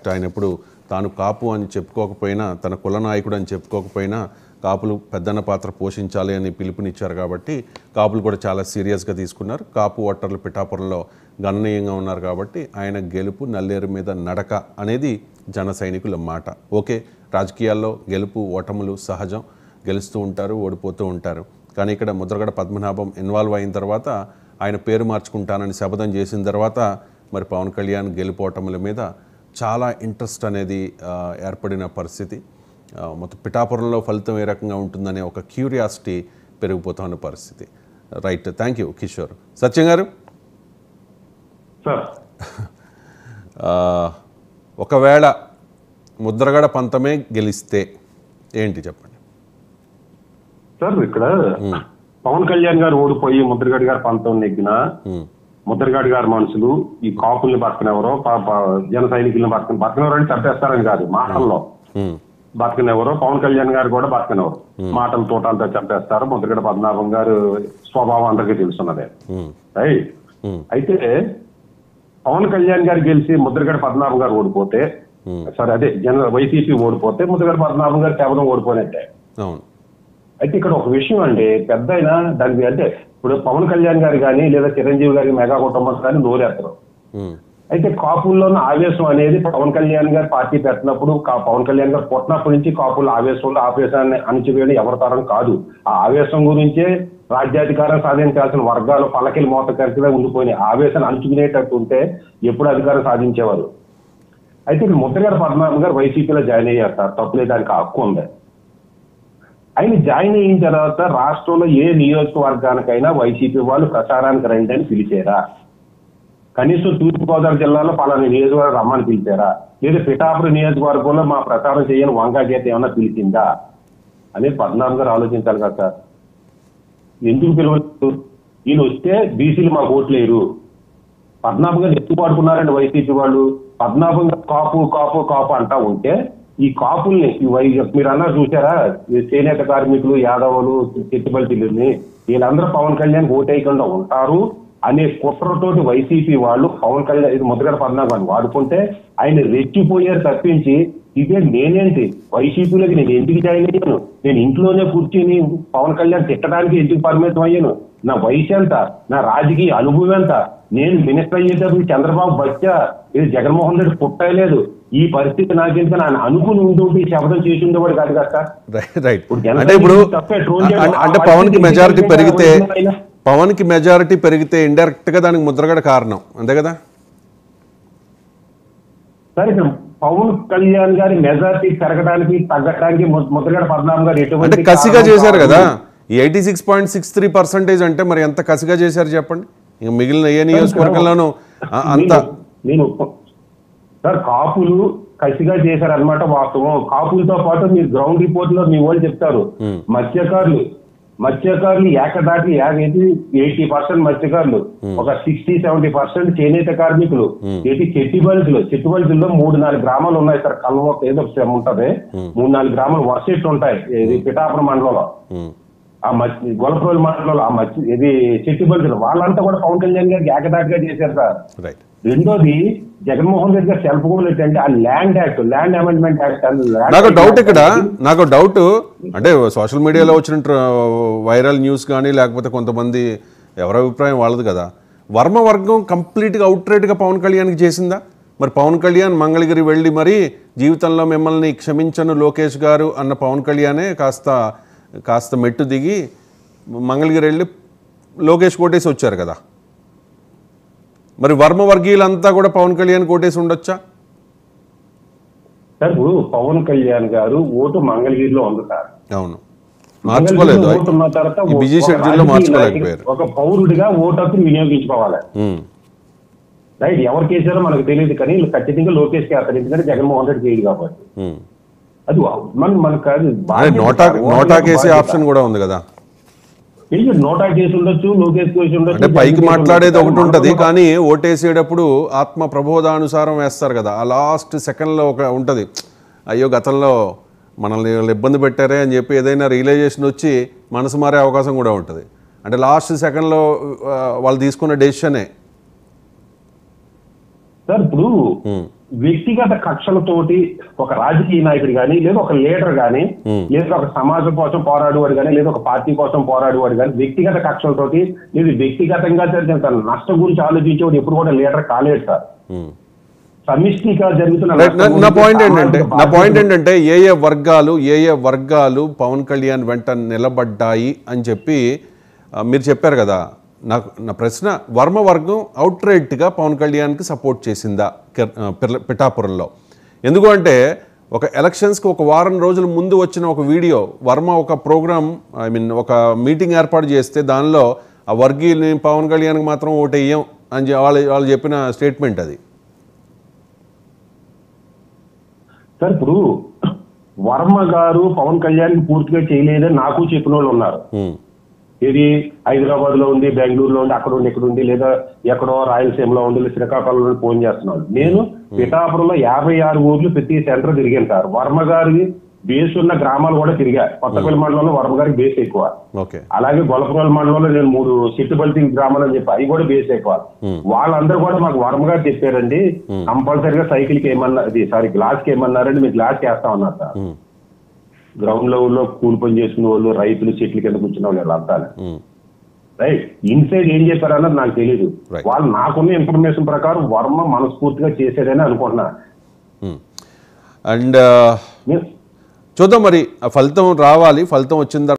In fact ఆయన ఎప్పుడు తాను కాపు అని చెప్పుకోకపోయినా తన కుల నాయకుడు అని చెప్పుకోకపోయినా కాపులు పెద్దన్న పాత్ర పోషించాలి అని పిలుపునిచ్చారు కాబట్టి కాపులు కూడా చాలా సీరియస్గా తీసుకున్నారు కాపు ఓటర్లు పిఠాపురంలో గణనీయంగా ఉన్నారు కాబట్టి ఆయన గెలుపు నల్లేరు మీద నడక అనేది జన సైనికుల మాట ఓకే రాజకీయాల్లో గెలుపు ఓటములు సహజం గెలుస్తూ ఉంటారు ఓడిపోతూ ఉంటారు కానీ ఇక్కడ ముద్రగడ పద్మనాభం ఇన్వాల్వ్ అయిన తర్వాత ఆయన పేరు మార్చుకుంటానని శపథం చేసిన తర్వాత మరి పవన్ కళ్యాణ్ గెలుపోవటముల మీద చాలా ఇంట్రెస్ట్ అనేది ఆ, ఏర్పడిన పరిస్థితి ఆ, మొత్తం పిఠాపురంలో ఫలితం ఏ రకంగా ఉంటుందనే ఒక క్యూరియాసిటీ పెరిగిపోతున్న పరిస్థితి right thank you Kishore Satyam garu sir ఆ, ఒకవేళ ముద్రగడ పంతమే గెలిస్తే ఏంటి చెప్పండి సార్ ఇక్కడ పవన్ కళ్యాణ్ గారు ఓడిపోయి ముద్రగడ్ గారు పంతం నెగ్గిన ఉమ్, ముద్రగడ్ గారి మనుషులు ఈ కాపుల్ని బతకనెవరో ప- ప- జన సైనికుల్ని బతకని బతకనెవరో అని చంపేస్తారని కాదు మాటల్లో ఉమ్, బతకనెవరో పవన్ కళ్యాణ్ గారు కూడా బతకనెవరు మాటలు తోటాలతో చంపేస్తారు ముద్రగడ పద్మనాభం గారు స్వభావం అందరికీ తెలుసున్నదే ఉమ్, రైట్ ఉమ్, అయితే పవన్ కళ్యాణ్ గారు గెలిచి ముద్రగడ పద్మనాభం గారు ఓడిపోతే ఉమ్, సరే అదే జన వైసీపీ ఓడిపోతే ముద్రగడ పద్మనాభం గారు కేవలం ఓడిపోయినట్టే అవును అయితే ఇక్కడ ఒక విషయం అండి పెద్ద అయినా దానికి అంటే ఇప్పుడు పవన్ కళ్యాణ్ గారు కానీ లేదా చిరంజీవి గారి మెగా కుటుంబం కానీ నోరేస్తారు ఉమ్, అయితే కాపుల్లో ఉన్న ఆవేశం అనేది పవన్ కళ్యాణ్ గారు పార్టీ పెట్టినప్పుడు కా- పవన్ కళ్యాణ్ గారు పుట్టినప్పటి నుంచి కాపుల ఆవేశంలో ఆవేశాన్ని అణిచివేయడం ఎవరి తరం కాదు ఆ ఆవేశం గురించే రాజ్యాధికారం సాధించాల్సిన వర్గాలు పలకిల మోత కరిచిగా ఉండిపోయినాయి ఆవేశాన్ని అణుచుకునేటట్టు ఉంటే ఎప్పుడు అధికారం సాధించేవారు అయితే ఇప్పుడు ముద్రగారు పద్మనాభం గారు వైసీపీలో జాయిన్ అయ్యారు సార్ తప్పులే దానికి హక్కు ఉంది ఆయన జాయిన్ అయిన తర్వాత రాష్ట్రంలో ఏ నియోజకవర్గానికైనా వైసీపీ వాళ్ళు ప్రచారానికి రండి అని పిలిచారా కనీసం తూర్పుగోదావరి జిల్లాలో పలానా నియోజకవర్గం రమ్మని పిలిచారా లేదా పిఠాపురం నియోజకవర్గంలో మా ప్రచారం చేయని వంగా గీత ఏమన్నా పిలిచిందా అనేది పద్మనాభం గారు ఆలోచించాలి కదా సార్ ఎందుకు పిలవలేదు ఈయన వస్తే బీసీలు మాకు ఓట్లేరు పద్మనాభం గారు ఎక్కువ పాడుకున్నారండి వైసీపీ వాళ్ళు పద్మనాభం గారు కాపు కాపు కాపు అంటా ఉంటే ఈ కాపుల్ని ఈ వై మీరు అన్నారు చూసారా ఈ చేనేత కార్మికులు యాదవులు చెట్టుబల్టిల్ని వీళ్ళందరూ పవన్ కళ్యాణ్ ఓటేయకుండా ఉంటారు అనే కుట్రతోటి వైసీపీ వాళ్ళు పవన్ కళ్యాణ్ ఇది ముద్రగడ పద్మనాభాన్ని వాడుకుంటే ఆయన రెచ్చిపోయారు తప్పించి ఇదే నేనేంటి వైసీపీలోకి నేను ఎందుకు జాయిన్ అయ్యాను నేను ఇంట్లోనే కూర్చొని పవన్ కళ్యాణ్ తిట్టడానికి ఎందుకు పరిమితం అయ్యాను నా వయసు ఎంత నా రాజకీయ అనుభవం ఎంత నేను మినిస్టర్ అయ్యేటప్పుడు చంద్రబాబు బచ్చా ఇది జగన్మోహన్ రెడ్డి పుట్టలేదు ఈ పరిస్థితి నాకెందుకు ఆయన అనుకుని ఉంటుంటే ఈ శబ్దం చేసి ఉండేవాడు కాదు కదా సార్ రైట్ రైట్ ఇప్పుడు జనసేన అంటే ఇప్పుడు తప్పే, ట్రోల్ చేయడం. అంటే- ఆ అంటే పవన్ కి పరిస్థితి మెజారిటీ ఎందుకు పెరిగితే అయినా? పవన్ కి మెజారిటీ పెరిగితే ఇండైరెక్ట్ గా దానికి ముద్రగడ కారణం అంతే కదా సరే ఇక్కడ పవన్ కళ్యాణ్ గారి మెజార్టీ పెరగడానికి తగ్గడానికి ము- ముద్రగడ పద్మనాభం గారు అంటే ఎటువంటి కసిగా కారణం చేశారు కాదు. కదా ఈ eighty six point six three percentage అంటే మరి ఎంత కసిగా చేశారు చెప్పండి ఇంక మిగిలిన ఏ నియోజకవర్గంలోనూ ఆ- అంత నేను- నేను ఒప్ప- సార్ కాపులు కసిగా చేశారన్నమాట వాస్తవం కాపులతో పాటు మీ గ్రౌండ్ రిపోర్ట్ లో మీ వాళ్ళు చెప్తారు మత్స్యకారులు మత్స్యకారులు ఏకదాటి ఎయిటీ పర్సెంట్ మత్స్యకారులు ఒక సిక్స్టీ సెవెంటీ పర్సెంట్ చేనేత కార్మికులు ఏంటి చెట్టిబల్సులు చెట్టిబల్సుల్లో మూడు నాలుగు గ్రామాలు ఉన్నాయి సార్ కల్వ ఏదో ఉంటది మూడు నాలుగు గ్రామాలు వర్షెట్లు ఉంటాయి ఇది పిఠాపురం మండలంలో ఉమ్, ఆ మత్స్య గొలప్రోలు మండలంలో ఆ మత్స్య ఇది చెట్టిబల్సులు వాళ్ళంతా కూడా పవన్ కళ్యాణ్ గారికి ఏకదాటిగా చేశారు సార్ రైట్ రెండోది జగన్మోహన్ రెడ్డి గారు సెల్ఫ్ గోల్ ఏంటంటే ఆ land act land amendment act అని land నాకు act డౌట్ ఇక్కడ యాక్ట్ నాకు డౌట్ అంటే సోషల్ మీడియాలో వచ్చిన ట్ర- వైరల్ న్యూస్ కానీ లేకపోతే కొంతమంది ఎవరి అభిప్రాయం వాళ్ళది కదా వర్మ వర్గం కంప్లీట్గా అవుట్రేట్గా పవన్ కళ్యాణ్కి చేసిందా మరి పవన్ కళ్యాణ్ మంగళగిరి వెళ్ళి మరి జీవితంలో మిమ్మల్ని క్షమించను లోకేష్ గారు అన్న పవన్ కళ్యాణే కాస్త కాస్త మెట్టు దిగి మంగళగిరి వెళ్ళి లోకేష్ కోటేసి వచ్చారు కదా మరి వర్మ వర్గీయులంతా కూడా పవన్ కళ్యాణ్ కోటేసి ఉండొచ్చా సార్ ఇప్పుడు పవన్ కళ్యాణ్ గారు ఓటు మంగళగిరిలో ఉంది సార్ అవును మార్చుకోలేదు మంగళగిరిలో ఓటు ఉన్న తర్వాత ఈ బిజీ ఒక షెడ్యూల్లో రాజకీయ మార్చుకోలేకపోయారు నాయకుడు, ఒక పౌరుడిగా ఓటు హక్కును వినియోగించుకోవాలి ఉమ్, రైట్ ఎవరు చేశారో మనకు తెలియదు కానీ వీళ్ళు ఖచ్చితంగా లోకేష్ చేస్తారు ఎందుకంటే జగన్మోహన్ రెడ్డి చేయడు కాబట్టి ఉమ్. అది మన మనకు కాదు అదే బాధ్యత నోటా సార్. నోటా ఓటు కేసే బాధ్యత. ఆప్షన్ కూడా ఉంది కదా తెలియదు నోటా కేసు ఉండొచ్చు లోకేష్ కేసు ఉండొచ్చు అంటే పైకి జగన్ కేసు మాట్లాడేది ఒకటి ఉండొచ్చు. ఉంటుంది కానీ ఓటేసేటప్పుడు ఆత్మ ప్రబోధానుసారం వేస్తారు కదా ఆ లాస్ట్ సెకండ్లో ఒక ఉంటుంది అయ్యో గతంలో మనల్ని వీళ్ళు ఇబ్బంది పెట్టారే అని చెప్పి ఏదైనా రియలైజేషన్ వచ్చి మనసు మారే అవకాశం కూడా ఉంటుంది అంటే లాస్ట్ సెకండ్లో ఆ, వాళ్ళు తీసుకున్న డెసిషనే సార్ ఇప్పుడు ఉమ్, వ్యక్తిగత కక్షలతోటి ఒక రాజకీయ నాయకుడు కానీ లేదా ఒక లీడర్ కానీ లేదా ఒక సమాజం కోసం పోరాడేవాడు కానీ లేదా ఒక పార్టీ కోసం పోరాడేవాడు కానీ వ్యక్తిగత కక్షలతోటి లేదా వ్యక్తిగతంగా జరిగిన తన నష్టం గురించి ఆలోచించేవాడు ఎప్పుడు కూడా లీడర్ కాలేడు సార్ ఉమ్. సమిష్టిగా జరుగుతున్న రైట్ నా- నష్టం నా గురించి పాయింట్ ఏంటంటే సామాజిక నా పాయింట్ బాధ్యత- ఏంటంటే ఏ ఏ వర్గాలు ఏ ఏ వర్గాలు పవన్ కళ్యాణ్ వెంట నిలబడ్డాయి అని చెప్పి ఆ, మీరు చెప్పారు కదా నాకు నా ప్రశ్న వర్మ వర్గం అవుట్ రైట్గా పవన్ కళ్యాణ్కి సపోర్ట్ చేసిందా కెర్- ఆ, పిర్ల- పిఠాపురంలో ఎందుకు అంటే ఒక ఎలక్షన్స్కి ఒక వారం రోజుల ముందు వచ్చిన ఒక వీడియో వర్మ ఒక ప్రోగ్రామ్ ఐ మీన్ ఒక మీటింగ్ ఏర్పాటు చేస్తే దానిలో ఆ వర్గీయుల్ని పవన్ కళ్యాణ్కి మాత్రం ఓటేయం అని చె- వాళ్ళు వాళ్ళు చెప్పిన స్టేట్మెంట్ అది సార్ ఇప్పుడు వర్మ గారు పవన్ కళ్యాణ్ పూర్తిగా చేయలేదని నాకు చెప్పిన వాళ్ళు ఉన్నారు ఉమ్, ఇది హైదరాబాద్ లో ఉంది బెంగళూరులో ఉంది అక్కడ ఉంది ఇక్కడ ఉంది లేదా ఎక్కడో రాయలసీమలో ఉంది లేదా శ్రీకాకుళంలో ఉంది ఫోన్ చేస్తున్నాడు నేను పిఠాపురంలో యాభై ఆరు ఊర్లు ప్రతి సెంటర్ తిరిగాను సార్ వర్మ గారి బేస్ ఉన్న గ్రామాలు కూడా తిరిగా కొత్తపల్లి మండలంలో వర్మ గారికి బేస్ ఎక్కువ ఓకే అలాగే గొలపగల్ మండలంలో నేను మూడు సిట్టుబల్తి గ్రామాలు అని చెప్పి అవి కూడా బేస్ ఎక్కువ వాళ్ళందరూ కూడా మాకు వర్మ గారు చెప్పారండి కంపల్సరిగా సైకిల్ కి ఏమన్నా ఇది సారీ గ్లాస్ కి ఏమన్నారండి మీరు గ్లాస్ కి వేస్తామన్నారు సార్ ఉమ్, గ్రౌండ్ లెవెల్లో కూలి పని చేసుకునే వాళ్ళు రైతులు చెట్ల కింద కూర్చున్న వాళ్ళు వీళ్ళంతా ఉమ్. రైట్ ఇన్సైడ్ ఏం చెప్పారన్నది నాకు తెలియదు Right. వాళ్ళు నాకున్న ఇన్ఫర్మేషన్ ప్రకారం వర్మ మనస్ఫూర్తిగా చేసేదని అనుకుంటున్నా అండ్ నేను- చూద్దాం మరి ఆ ఫలితం రావాలి ఫలితం వచ్చిన తర్వాత